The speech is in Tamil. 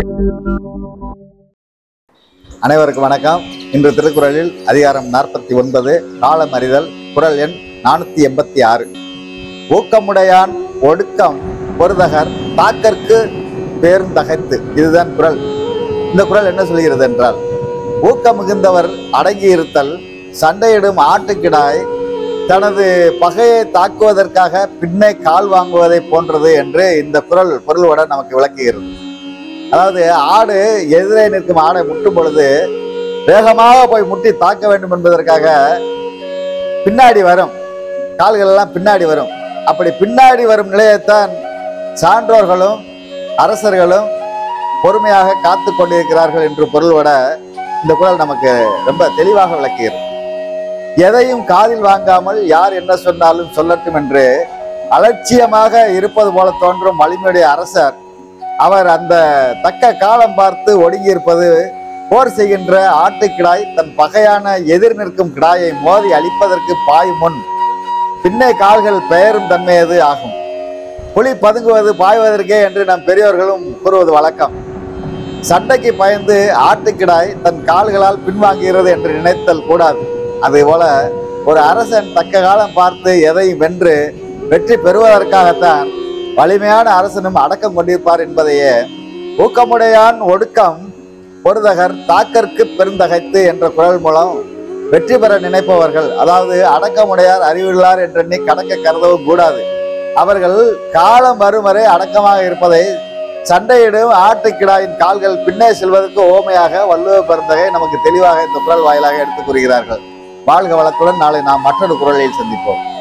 அனைவருக்கும் வணக்கம் இன்று திருக்குறளில் அதிகாரம் நாற்பத்தி ஒன்பது காலம் அறிதல் குறள் எண் நானூத்தி எண்பத்தி ஆறு ஊக்கமுடையான் ஒடுக்கம் பொருதகர் தாக்கற்கு பேருந்தகைத்து இதுதான் குறள் இந்த குறள் என்ன சொல்கிறது என்றால் ஊக்கம் மிகுந்தவர் அடங்கி இருத்தல் சண்டையிடும் ஆட்டுக்கிடாய் தனது பகையை தாக்குவதற்காக பின்னே கால் வாங்குவதை போன்றது என்று இந்த குறள் பொருளோட நமக்கு விளக்குகிறது அதாவது ஆடு எதிரே நிற்கும் ஆடை முட்டும் பொழுது வேகமாக போய் முட்டி தாக்க வேண்டும் என்பதற்காக பின்னாடி வரும் கால்கள் எல்லாம் பின்னாடி வரும் அப்படி பின்னாடி வரும் நிலையைத்தான் சான்றோர்களும் அரசர்களும் பொறுமையாக காத்து கொண்டிருக்கிறார்கள் என்று பொருள்பட இந்த குறள் நமக்கு ரொம்ப தெளிவாக விளக்குகிறது எதையும் காதில் வாங்காமல் யார் என்ன சொன்னாலும் சொல்லட்டும் என்று அலட்சியமாக இருப்பது போல தோன்றும் வலிமையுடைய அரசர் அவர் அந்த தக்க காலம் பார்த்து ஒடுங்கி இருப்பது போர் செய்கின்ற ஆட்டுக்கிடாய் தன் பகையான எதிர் நிற்கும் கிடாயை மோதி அழிப்பதற்கு பாயும் முன் பின்னே கால்கள் பெயரும் தன்மையது ஆகும் புலி பதுங்குவது பாய்வதற்கே என்று நம் பெரியோர்களும் கூறுவது வழக்கம் சண்டைக்கு பயந்து ஆட்டுக்கிடாய் தன் கால்களால் பின்வாங்குகிறது என்று நினைத்தல் கூடாது அதே போல ஒரு அரசன் தக்க காலம் பார்த்து எதையும் வென்று வெற்றி பெறுவதற்காகத்தான் வலிமையான அரசனும் அடக்கம் கொண்டிருப்பார் என்பதையே ஊக்கமுடையான் ஒடுக்கம் பொருதகர் தாக்கற்கு பெருந்தகைத்து என்ற குரல் மூலம் வெற்றி பெற நினைப்பவர்கள் அதாவது அடக்கமுடையார் அறிவுள்ளார் என்றெண்ணி கடக்க கருதவும் கூடாது அவர்கள் காலம் வரும் வரை அடக்கமாக இருப்பதை சண்டையிடும் ஆட்டுக்கிடாயின் கால்கள் பின்னே செல்வதற்கு ஓமையாக வள்ளுவ பெருந்தகை நமக்கு தெளிவாக இந்த குரல் வாயிலாக எடுத்துக் கூறுகிறார்கள் வாழ்க வளத்துடன் நாளை நாம் மற்றொரு குரலில் சந்திப்போம்